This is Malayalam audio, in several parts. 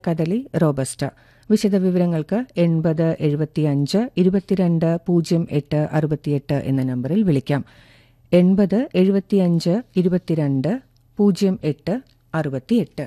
കദളി റോബസ്റ്റ വിശദവിവരങ്ങൾക്ക് എൺപത് എഴുപത്തിയഞ്ച് ഇരുപത്തിരണ്ട് പൂജ്യം എട്ട് അറുപത്തിയെട്ട് എന്ന നമ്പറിൽ വിളിക്കാം എൺപത് എഴുപത്തിയഞ്ച് ഇരുപത്തിരണ്ട് പൂജ്യം എട്ട് അറുപത്തിയെട്ട്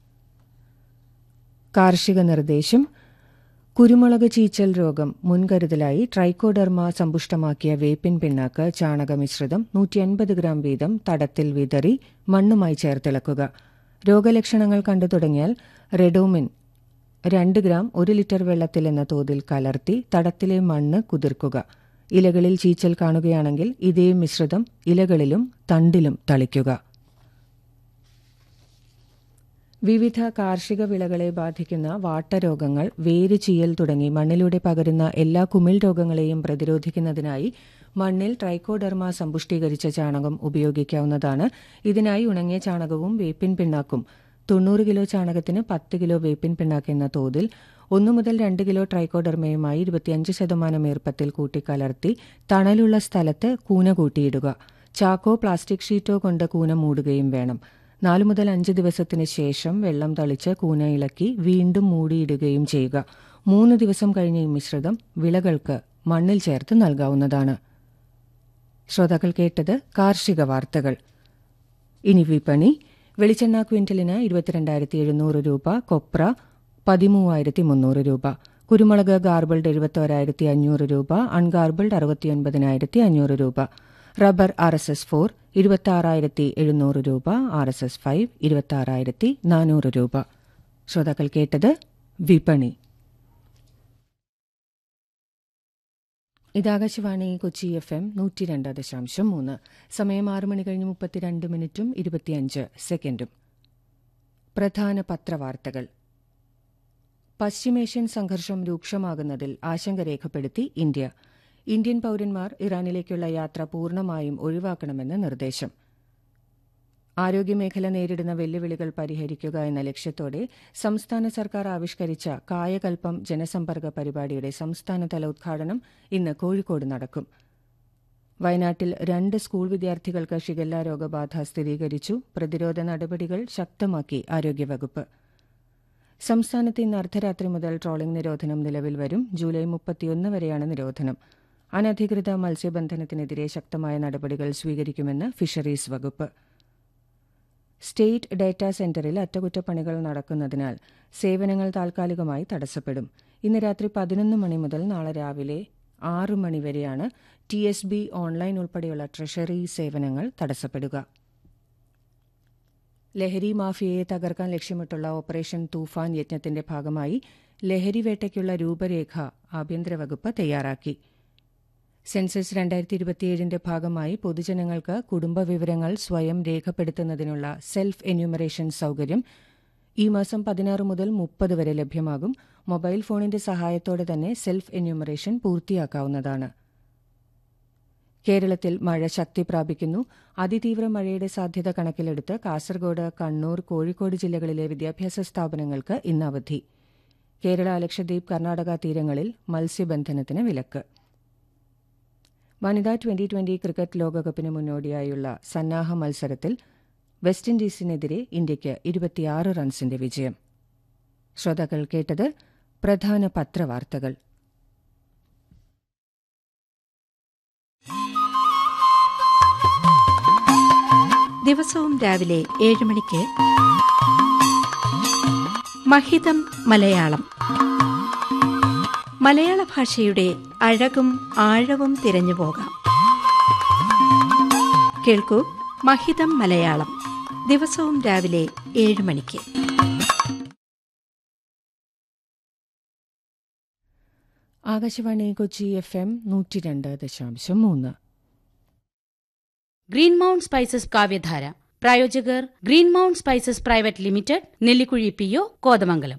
കാർഷിക നിർദ്ദേശം കുരുമുളക് ചീച്ചൽ രോഗം മുൻകരുതലായി ട്രൈക്കോഡെർമ സമ്പുഷ്ടമാക്കിയ വേപ്പിൻ പിണ്ണാക്ക് ചാണകമിശ്രിതം നൂറ്റിയൻപത് ഗ്രാം വീതം തടത്തിൽ വിതറി മണ്ണുമായി ചേർത്തിളക്കുക രോഗലക്ഷണങ്ങൾ കണ്ടു തുടങ്ങിയാൽ റെഡോമിൻ രണ്ട് ഗ്രാം ഒരു ലിറ്റർ വെള്ളത്തിൽ എന്ന തോതിൽ കലർത്തി തടത്തിലെ മണ്ണ് കുതിർക്കുക ഇലകളിൽ ചീച്ചൽ കാണുകയാണെങ്കിൽ ഇതേ മിശ്രിതം ഇലകളിലും തണ്ടിലും തളിക്കുക വിവിധ കാർഷിക വിളകളെ ബാധിക്കുന്ന വാട്ടരോഗങ്ങൾ വേര് ചീയൽ തുടങ്ങി മണ്ണിലൂടെ പകരുന്ന എല്ലാ കുമിൾ രോഗങ്ങളെയും പ്രതിരോധിക്കുന്നതിനായി മണ്ണിൽ ട്രൈക്കോഡെർമ സമ്പുഷ്ടീകരിച്ച ചാണകം ഉപയോഗിക്കാവുന്നതാണ് ഇതിനായി ഉണങ്ങിയ ചാണകവും വേപ്പിൻ പിണ്ണാക്കും തൊണ്ണൂറ് കിലോ ചാണകത്തിന് പത്ത് കിലോ വേപ്പിൻ പിണ്ണാക്ക് എന്ന തോതിൽ ഒന്നു മുതൽ രണ്ട് കിലോ ട്രൈക്കോഡെർമയുമായി ഇരുപത്തിയഞ്ച് ശതമാനം ഈർപ്പത്തിൽ കൂട്ടിക്കലർത്തി തണലുള്ള സ്ഥലത്ത് കൂന കൂട്ടിയിടുക ചാക്കോ പ്ലാസ്റ്റിക് ഷീറ്റോ കൊണ്ട് കൂന മൂടുകയും വേണം നാലു മുതൽ അഞ്ച് ദിവസത്തിന് ശേഷം വെള്ളം തളിച്ച് കൂന ഇളക്കി വീണ്ടും മൂടിയിടുകയും ചെയ്യുക മൂന്ന് ദിവസം കഴിഞ്ഞ ഈ മിശ്രിതം വിളകൾക്ക് മണ്ണിൽ ചേർത്ത് നൽകാവുന്നതാണ് ശ്രോതാക്കൾ കേട്ടത് കാർഷിക വാർത്തകൾ ഇനി വിപണി വെളിച്ചെണ്ണ ക്വിന്റലിന് ഇരുപത്തിരണ്ടായിരത്തി എഴുന്നൂറ് രൂപ കൊപ്ര പതിമൂവായിരത്തി മുന്നൂറ് രൂപ കുരുമുളക് ഗാർബിൾഡ് എഴുപത്തോരായിരത്തി അഞ്ഞൂറ് രൂപ അൺഗാർബിൾഡ് അറുപത്തിയൊൻപതിനായിരത്തി അഞ്ഞൂറ് രൂപ rubber R S S four ഇരുപത്തി ആറായിരത്തി എഴുന്നൂറ് രൂപ ആർ എസ് എസ് ഫൈവ് ഇരുപത്തി ആറായിരത്തി നാനൂറ് രൂപ ശ്രോതാക്കൾ കേട്ടത് വിപണി ഇതാകാശവാണി കൊച്ചി എഫ് എം നൂറ്റി രണ്ട് ദശാംശം മൂന്ന് സമയം ആറ് മണി കഴിഞ്ഞ് മുപ്പത്തിരണ്ട് മിനിറ്റും ഇരുപത്തിയഞ്ച് സെക്കൻഡും പ്രധാന പത്രവാർത്തകൾ പശ്ചിമേഷ്യൻ സംഘർഷം രൂക്ഷമാകുന്നതിൽ ആശങ്ക രേഖപ്പെടുത്തി ഇന്ത്യ ഇന്ത്യൻ പൌരന്മാർ ഇറാനിലേക്കുള്ള യാത്ര പൂർണ്ണമായും ഒഴിവാക്കണമെന്ന് നിർദ്ദേശം ആരോഗ്യമേഖല നേരിടുന്ന വെല്ലുവിളികൾ പരിഹരിക്കുക എന്ന ലക്ഷ്യത്തോടെ സംസ്ഥാന സർക്കാർ ആവിഷ്കരിച്ച കായകൽപ്പം ജനസമ്പർക്ക പരിപാടിയുടെ സംസ്ഥാനതല ഉദ്ഘാടനം ഇന്ന് കോഴിക്കോട് നടക്കും വയനാട്ടിൽ രണ്ട് സ്കൂൾ വിദ്യാർത്ഥികൾക്ക് ഷിഗല്ല രോഗബാധ സ്ഥിരീകരിച്ചു പ്രതിരോധ നടപടികൾ ശക്തമാക്കി ആരോഗ്യവകുപ്പ് സംസ്ഥാനത്ത് ഇന്ന് അർദ്ധരാത്രി മുതൽ ട്രോളിംഗ് നിരോധനം നിലവിൽ വരും ജൂലൈ മുപ്പത്തിയൊന്ന് വരെയാണ് നിരോധനം അനധികൃത മത്സ്യബന്ധനത്തിനെതിരെ ശക്തമായ നടപടികൾ സ്വീകരിക്കുമെന്ന് ഫിഷറീസ് വകുപ്പ് സ്റ്റേറ്റ് ഡാറ്റാ സെന്ററിൽ അറ്റകുറ്റപ്പണികൾ നടക്കുന്നതിനാൽ സേവനങ്ങൾ താൽക്കാലികമായി തടസ്സപ്പെടും ഇന്ന് രാത്രി പതിനൊന്ന് മണി മുതൽ നാളെ രാവിലെ ആറ് മണിവരെയാണ് ടി എസ് ബി ഓൺലൈൻ ഉൾപ്പെടെയുള്ള ട്രഷറി സേവനങ്ങൾ തടസ്സപ്പെടുക ലഹരി മാഫിയയെ തകർക്കാൻ ലക്ഷ്യമിട്ടുള്ള ഓപ്പറേഷൻ തൂഫാൻ യജ്ഞത്തിന്റെ ഭാഗമായി ലഹരിവേട്ടയ്ക്കുള്ള രൂപരേഖ ആഭ്യന്തര വകുപ്പ് തയ്യാറാക്കി സെൻസസ് രണ്ടായിരത്തി ഇരുപത്തിയേഴിന്റെ ഭാഗമായി പൊതുജനങ്ങൾക്ക് കുടുംബ വിവരങ്ങൾ സ്വയം രേഖപ്പെടുത്തുന്നതിനുള്ള സെൽഫ് എന്യൂമറേഷൻ സൌകര്യം ഈ മാസം പതിനാറ് മുതൽ മുപ്പത് വരെ ലഭ്യമാകും മൊബൈൽ ഫോണിന്റെ സഹായത്തോടെ തന്നെ സെൽഫ് എന്യൂമറേഷൻ പൂർത്തിയാക്കാവുന്നതാണ് കേരളത്തിൽ മഴ ശക്തി പ്രാപിക്കുന്നു അതിതീവ്ര മഴയുടെ സാധ്യത കണക്കിലെടുത്ത് കാസർഗോഡ് കണ്ണൂർ കോഴിക്കോട് ജില്ലകളിലെ വിദ്യാഭ്യാസ സ്ഥാപനങ്ങൾക്ക് ഇന്ന് അവധി കേരള ലക്ഷദ്വീപ് കർണാടക തീരങ്ങളിൽ മത്സ്യബന്ധനത്തിന് വിലക്ക് വനിതാ ട്വന്റി ട്വന്റി ക്രിക്കറ്റ് ലോകകപ്പിന് മുന്നോടിയായുള്ള സന്നാഹ മത്സരത്തിൽ വെസ്റ്റ് ഇൻഡീസിനെതിരെ ഇന്ത്യയ്ക്ക് ഇരുപത്തിയാറ് റൺസിന്റെ വിജയം ശ്രോതാക്കൾ കേട്ടത് പ്രധാന പത്രവാർത്തകൾ ദിവസവും രാവിലെ ഏഴ് മണിക്ക് മഹിതം മലയാളം മലയാള ഭാഷയുടെ അഴകും ആഴവും തിരഞ്ഞു പോകാം കേൾക്കൂ മഹിതം മലയാളം ദിവസവും രാവിലെ ഏഴ് മണിക്ക് ആകാശവാണി കൊച്ചി എഫ് എം നൂറ്റി രണ്ട് ദശാംശം മൂന്ന് ഗ്രീൻ മൗണ്ട് സ്പൈസസ് കാവ്യധാര പ്രായോജകർ Green Mount Spices Private Limited Nellikuzhi P O Kothamangalam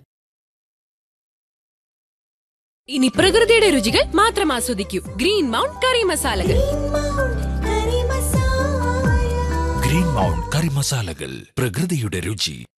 ഇനി പ്രകൃതിയുടെ രുചികൾ മാത്രം ആസ്വദിക്കൂ ഗ്രീൻ മൗണ്ട് കറി മസാലകൾ ഗ്രീൻ മൗണ്ട് കറി മസാലകൾ പ്രകൃതിയുടെ രുചി